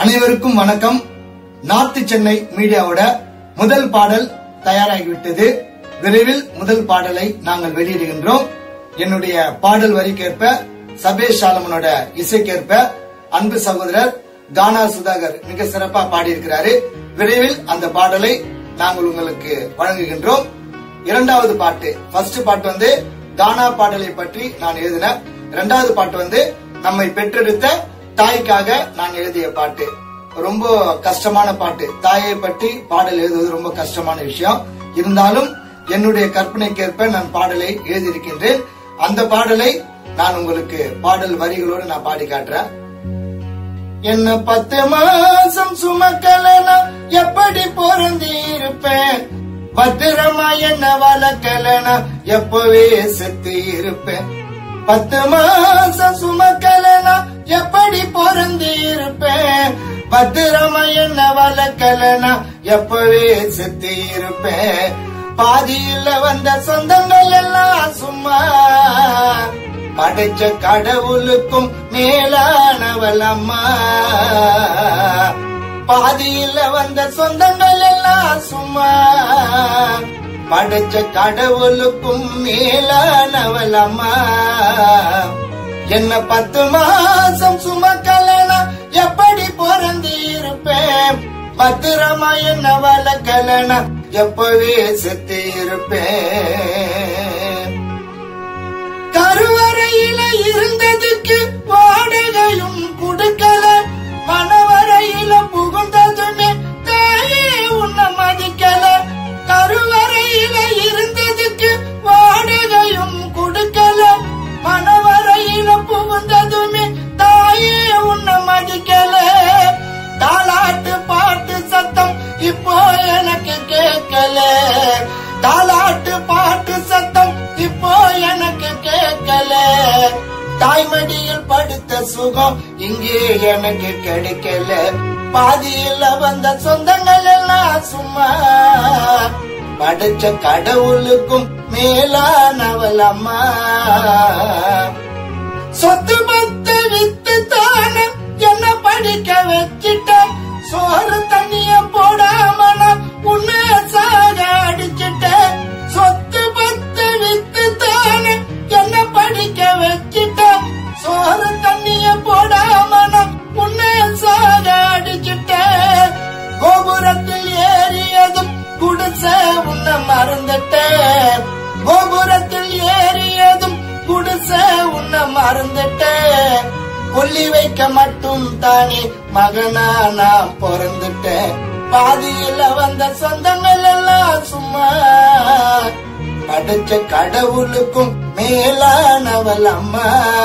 அனைவருக்கும் வணக்கம் நார்த் சென்னை மீடியாவோட முதல் பாடல் தயாராகிவிட்டது விரைவில் முதல் பாடலை நாங்கள் வெளியிடுகின்றோம் என்னுடைய பாடல் வரிக்கேற்ப சபேஷ் சாலமனோட இசைக்கேற்ப அன்பு சகோதரர் கானா சுதாகர் மிக சிறப்பா பாடியிருக்கிறாரு விரைவில் அந்த பாடலை நாங்கள் உங்களுக்கு வழங்குகின்றோம் இரண்டாவது பாட்டு ஃபர்ஸ்ட் பாட்டு வந்து கானா பாடலை பற்றி நான் எழுதினேன் இரண்டாவது பாட்டு வந்து நம்மை பெற்றெடுத்த தாய்க்காக நான் எழுதிய பாட்டு ரொம்ப கஷ்டமான பாட்டு தாயை பற்றி பாடல் எழுதுவது ரொம்ப கஷ்டமான விஷயம் இருந்தாலும் என்னுடைய கற்பனைக்கேற்ப நான் பாடலை எழுதியிருக்கின்றேன் அந்த பாடலை நான் உங்களுக்கு பாடல் வரிகளோடு நான் பாடி காட்டுறேன் என்ன பத்து மாசம் சுமக்கலனா எப்படி பொருந்தி இருப்பேன் பத்திரமா என்ன வளர்க்கலனா எப்பவே செத்து இருப்பேன் பத்து மாசம் சுமக்கலனா எப்படி பொருந்தி இருப்பேன் பத்திரமா என்ன வளர்க்கலனா எப்பவே செத்து இருப்பேன் பாதியில வந்த சொந்தங்கள் எல்லாம் சும்மா படைச்ச கடவுளுக்கும் மேலானவள் அம்மா பாதியில வந்த சொந்தங்கள் எல்லாம் சும்மா படைச்ச கடவுளுக்கும் மேலானவள் அம்மா என்ன பத்து மாசம் சுமக்கலனா எப்படி பிறந்து இருப்பேன் பத்திரமா என்ன வளர்க்கலனா எப்பவே செத்து இருப்பேன் கருவறையில இருந்ததுக்கு வாடகையும் கொடுக்கல மனவரையில புகுந்ததுமே தாயே உன்னை மதிக்கல கருவறையில இருந்ததுக்கு வாடகையும் கொடுக்கல மனவரையில புகுந்ததுமே தாயே உன்னை மதிக்கல தாலாட்டு பாட்டு சத்தம் இப்போ எனக்கு கேட்கல தாலாட்டு பாட்டு சத்தம் இப்போ எனக்கு கேட்கல தாய்மடியில் படுத்த சுகம் இங்கே எனக்கு கிடைக்கல பாதியில வந்த சொந்தங்கள் எல்லாம் சும்மா படைச்ச கடவுளுக்கும் மேலானவள் அம்மா சொத்து பத்த வித்து தான என்ன படிக்க வச்சிட்ட சோறு தண்ணிய போடாம நான் உன்னை சாக அடிச்சிட்ட சொத்து பத்த வித்து தான என்ன படிக்க வச்சிட்ட சோறு தண்ணிய போடாம நான் உன்னை சாக அடிச்சிட்ட கோபுரத்தில் ஏறியதும் குடிச உன்னை மறந்துட்டேன் கோபுரத்தில் ஏறியதும் குடிச உன்னை மறந்துட்டேன் கொல்லி வைக்க மட்டும் தானே மகனா நான் பிறந்துட்டேன் பாதியில வந்த சொந்தங்கள் எல்லாம் சும்மா படைச்ச கடவுளுக்கும் மேலானவள் அம்மா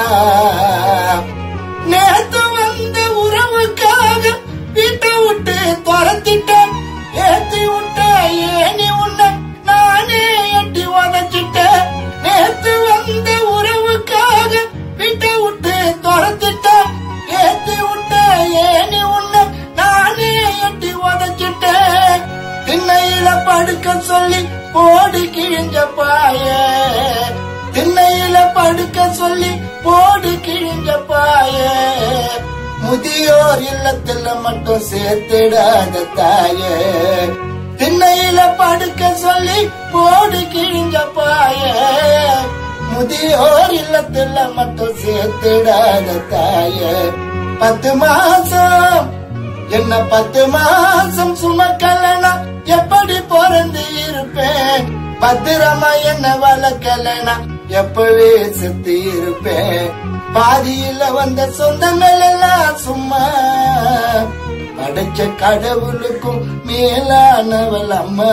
நேத்து வந்த உறவுக்காக வீட்டை விட்டு துரத்திட்டேன் ஏத்தி விட்ட ஏனி உன்னை நானே எட்டி உதச்சிட்டேன் நேத்து வந்த உறவுக்காக வீட்டை விட்டு துரத்திட்டேன் ஏத்தி விட்ட ஏனி உன்னை நானே எட்டி உதச்சிட்டேன் திண்ணையில படுக்க சொல்லி போடி கிழிஞ்ச பாய திண்ணையில படுக்க சொல்லி போடி கிழிஞ்ச பாய முதியோர் இல்லத்துல மட்டும் சேர்த்திடாத தாய திண்ணையில படுக்க சொல்லி போடி கிழிஞ்ச பாய முதியோர் இல்லத்துல மட்டும் சேர்த்திடாத தாய பத்து மாசம் என்ன பத்து மாசம் சுமக்கலனா எப்படி பிறந்து இருப்பேன் பத்திரமா என்ன வளர்க்கலனா எப்பவே செத்து இருப்பேன் பாதியில வந்த சொந்தங்கள் எல்லாம் சும்மா படைச்ச கடவுளுக்கும் மேலானவள் அம்மா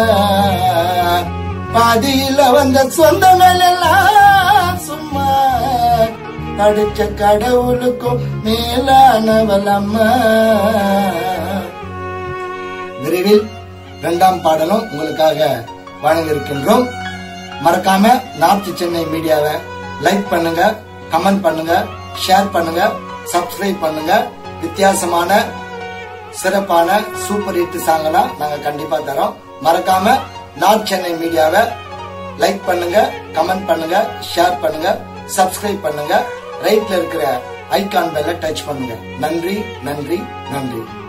பாதியில வந்த சொந்தங்கள் எல்லாம் சும்மா படைச்ச கடவுளுக்கும் மேலானவள் அம்மா விரைவில் இரண்டாம் பாடலும் உங்களுக்காக வழங்க இருக்கின்றோம் மறக்காம நார்த் சென்னை மீடியாவை லைக் பண்ணுங்க கமெண்ட் பண்ணுங்க ஷேர் பண்ணுங்க சப்ஸ்கிரைப் பண்ணுங்க வித்தியாசமான சிறப்பான சூப்பர் ஹிட் சாங்கெல்லாம் நாங்க கண்டிப்பா தரோம் மறக்காம நார்த் சென்னை மீடியாவை லைக் பண்ணுங்க கமெண்ட் பண்ணுங்க ஷேர் பண்ணுங்க சப்ஸ்கிரைப் பண்ணுங்க ரைட்ல இருக்கிற ஐகான் பெல்ல டச் பண்ணுங்க நன்றி நன்றி நன்றி